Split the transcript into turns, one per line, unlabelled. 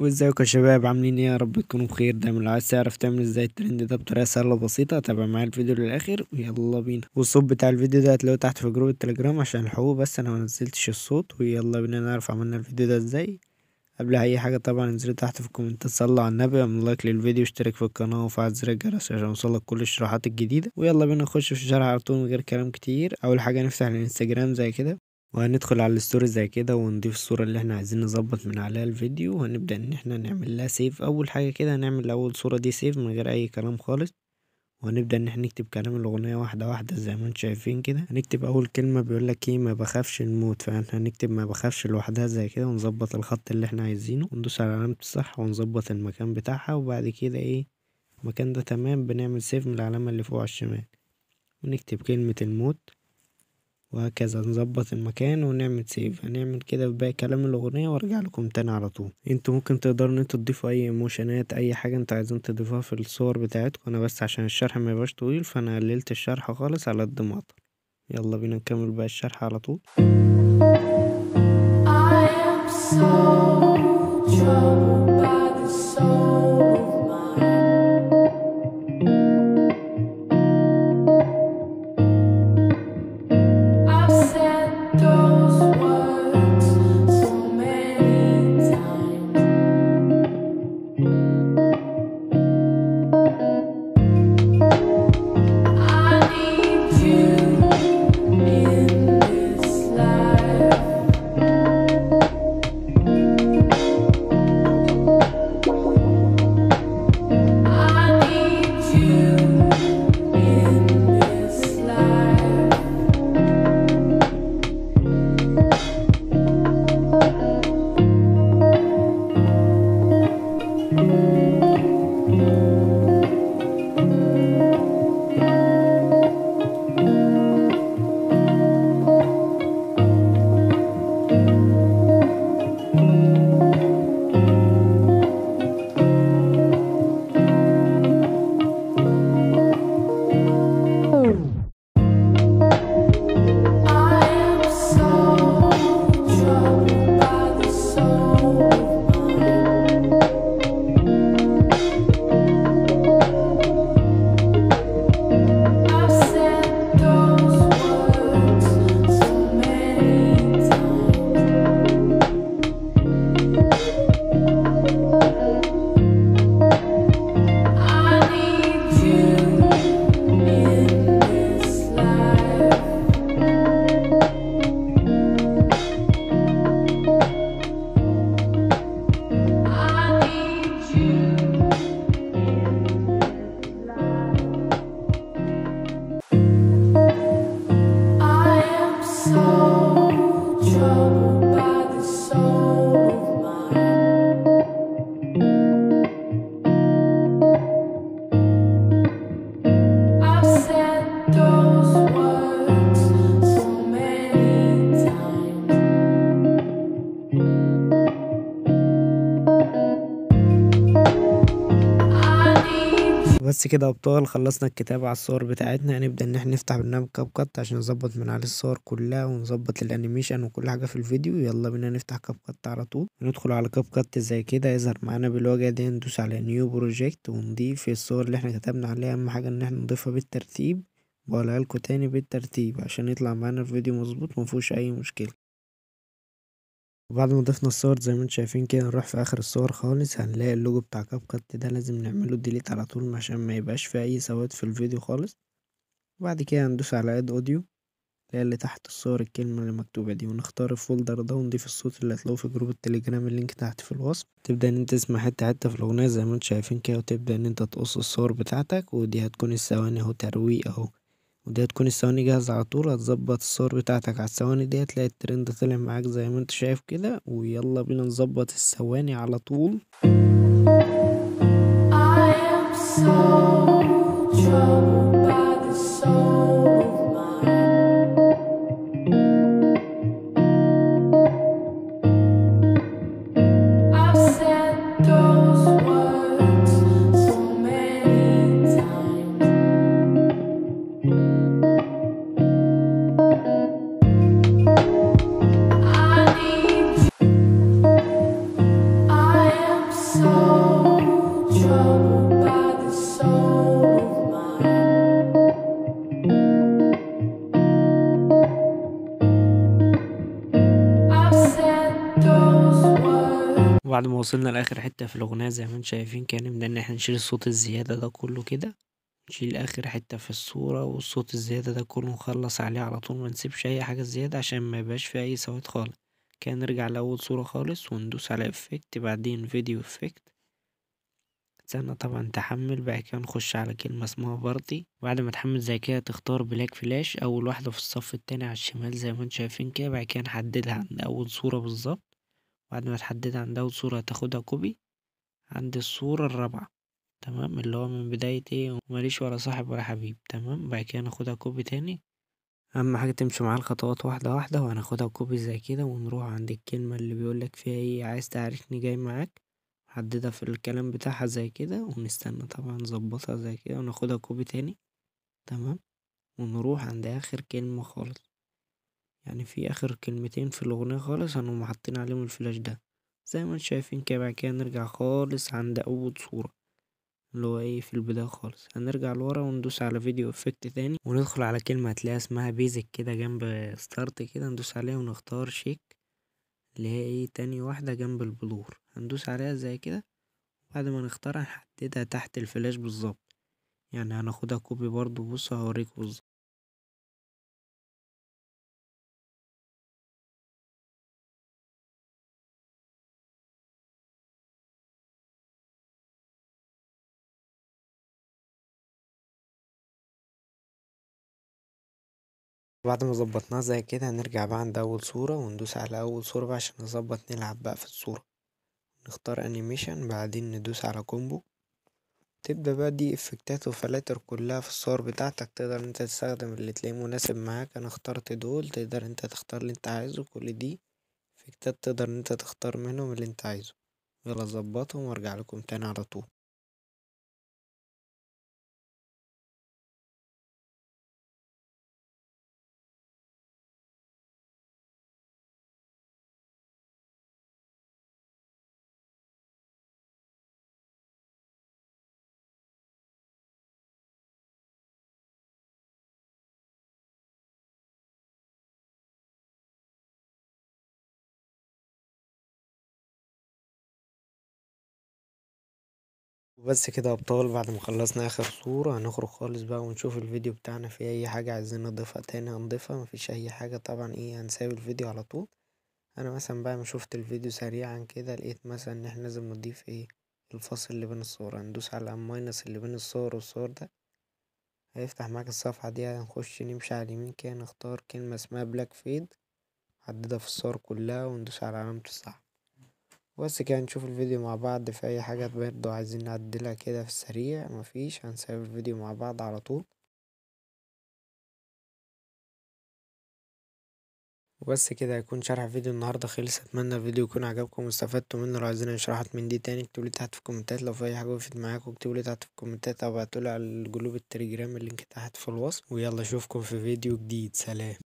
وازيكم يا شباب عاملين ايه يا رب تكونوا بخير دايما لو عايز تعرف تعمل ازاي الترند ده بطريقه سهله وبسيطه تابع معايا الفيديو للاخر ويلا بينا والصوت بتاع الفيديو ده هتلاقوه تحت في جروب التليجرام عشان الحقوق بس انا منزلتش الصوت ويلا بينا نعرف عملنا الفيديو ده ازاي قبل اي حاجه طبعا انزلوا تحت في الكومنتات صلوا على النبي واعملوا لايك للفيديو واشترك في القناه وفعل زر الجرس عشان يوصلك كل الشروحات الجديده ويلا بينا نخش في الشرح على طول من غير كلام كتير اول حاجه نفتح الانستجرام زي كده وهندخل على الستوري زي كده ونضيف الصورة اللي احنا عايزين نظبط من عليها الفيديو وهنبدأ ان احنا نعمل لها سيف اول حاجة كده هنعمل اول صورة دي سيف من غير اي كلام خالص وهنبدأ ان احنا نكتب كلام الاغنية واحدة واحدة زي ما انتم شايفين كده هنكتب اول كلمة بيقولك ايه ما بخافش الموت فاحنا هنكتب ما بخافش لوحدها زي كده ونظبط الخط اللي احنا عايزينه وندوس على علامة الصح ونظبط المكان بتاعها وبعد كده ايه المكان ده تمام بنعمل سيف من العلامة اللي فوق على الشمال ونكتب كلمة الموت وهكذا نظبط المكان ونعمل سيف هنعمل كده في باقي كلام الاغنيه وارجع لكم تاني على طول انتوا ممكن تقدروا ان انتوا تضيفوا اي ايموشنات اي حاجه انتوا عايزين تضيفوها في الصور بتاعتكم انا بس عشان الشرح ما يبقاش طويل فانا قللت الشرح خالص على قد ما اقدر يلا بينا نكمل باقي الشرح على طول
I am so troubled by the soul of mine. I've said those words so many times. I need you in this life. I need you in this life. I am so troubled by the soul of mine. I've said those words so many times. I need you in this life. I need you in this life. I am so troubled by the soul of mine. I've said those words so many times. I need
بس كده يا ابطال خلصنا الكتابة على الصور بتاعتنا هنبدأ ان احنا نفتح برنامج كاب كات عشان نظبط من عليه الصور كلها ونظبط الانيميشن وكل حاجة في الفيديو يلا بينا نفتح كاب كات على طول ندخل على كاب كات زي كده يظهر معانا بالواجهة دي ندوس على نيو بروجكت ونضيف الصور اللي احنا كتبنا عليها اهم حاجة ان احنا نضيفها بالترتيب بقولها لكم تاني بالترتيب عشان يطلع معانا الفيديو مظبوط مفيهوش اي مشكلة وبعد ما ضفنا الصور زي ما انتم شايفين كده نروح في اخر الصور خالص هنلاقي اللوجو بتاع كاب كات ده لازم نعمله ديليت على طول عشان ما يبقاش فيه اي سواد في الفيديو خالص وبعد كده هندوس على اد اوديو اللي هي اللي تحت الصور الكلمة اللي مكتوبة دي ونختار الفولدر ده ونضيف الصوت اللي هتلاقوه في جروب التليجرام اللينك تحت في الوصف تبدأ ان انت تسمع حتة حتة في الأغنية زي ما انتم شايفين كده وتبدأ ان انت تقص الصور بتاعتك ودي هتكون الثواني اهو ترويق اهو ودي هتكون الثواني جاهزة على طول هتظبط الصور بتاعتك على الثواني دي هتلاقي الترند طلع معاك زي ما انت شايف كده ويلا بينا نظبط الثواني على طول
I am so troubled by the soul of mine. I've said those words so many times. I need you. I am
وبعد ما وصلنا لاخر حتة في الاغنية زي ما انتم شايفين كان نبدأ ان احنا نشيل الصوت الزيادة ده كله كده نشيل اخر حتة في الصورة والصوت الزيادة ده كله نخلص عليه على طول منسيبش اي حاجة زيادة عشان ميبقاش فيه اي سواد خالص كده نرجع لاول صورة خالص وندوس على افكت بعدين فيديو افكت تستنى طبعا تحمل بعد كده نخش على كلمة اسمها بارتي بعد ما تحمل زي كده تختار بلاك فلاش اول واحدة في الصف التاني على الشمال زي ما انتم شايفين كده بعد كده نحددها عند اول صورة بالظبط بعد ما تحددها عند اول صورة هتاخدها كوبي عند الصورة الرابعة تمام اللي هو من بداية ايه ماليش ولا صاحب ولا حبيب تمام بعد كده ناخدها كوبي تاني اهم حاجة تمشي معاه الخطوات واحدة واحدة وهناخدها كوبي زي كده ونروح عند الكلمة اللي بيقولك فيها ايه عايز تعرفني جاي معاك نحددها في الكلام بتاعها زي كده ونستنى طبعا نظبطها زي كده وناخدها كوبي تاني تمام ونروح عند اخر كلمة خالص يعني في اخر كلمتين في الاغنية خالص هنقوم حاطين عليهم الفلاش ده زي ما انتم شايفين كده بعد كده نرجع خالص عند اول صورة اللي هو ايه في البداية خالص هنرجع لورا وندوس على فيديو افكت تاني وندخل على كلمة هتلاقيها اسمها بيزك كده جنب ستارت كده ندوس عليها ونختار شيك اللي هي ايه تاني واحدة جنب البلور هندوس عليها زي كده بعد ما نختارها نحددها تحت الفلاش بالظبط يعني هناخدها كوبي برضو بصوا هوريكم بالظبط بعد ما ظبطناها زي كده هنرجع بقى عند اول صورة وندوس على اول صورة بقى عشان نظبط نلعب بقى في الصورة نختار انيميشن بعدين ندوس على كومبو تبدأ بقى دي افكتات وفلاتر كلها في الصور بتاعتك تقدر انت تستخدم اللي تلاقيه مناسب معاك انا اخترت دول تقدر انت تختار اللي انت عايزه كل دي افكتات تقدر ان انت تختار منهم اللي انت عايزه يلا ظبطهم وارجع لكم تاني على طول وبس كده يا ابطال بعد ما خلصنا اخر صورة هنخرج خالص بقى ونشوف الفيديو بتاعنا فيه اي حاجة عايزين نضيفها تاني هنضيفها مفيش اي حاجة طبعا ايه هنسيب الفيديو على طول انا مثلا بعد ما شفت الفيديو سريعا كده لقيت مثلا ان احنا لازم نضيف ايه الفاصل اللي بين الصور هندوس على الماينس اللي بين الصور والصور ده هيفتح معاك الصفحة دي هنخش نمشي على اليمين كده نختار كلمة اسمها بلاك فيد نحددها في الصور كلها وندوس على علامة الصح بس كده نشوف الفيديو مع بعض في اي حاجة برضه عايزين نعدلها كده في السريع مفيش هنسيب الفيديو مع بعض على طول وبس كده هيكون شرح فيديو النهاردة خلص اتمنى الفيديو يكون عجبكم واستفدتوا منه لو عايزين شرحت من دي تاني اكتبولي تحت في الكومنتات لو في اي حاجة وقفت معاكم اكتبولي تحت في الكومنتات او ابعتولي على الجروب التليجرام اللينك تحت في الوصف ويلا اشوفكم في فيديو جديد سلام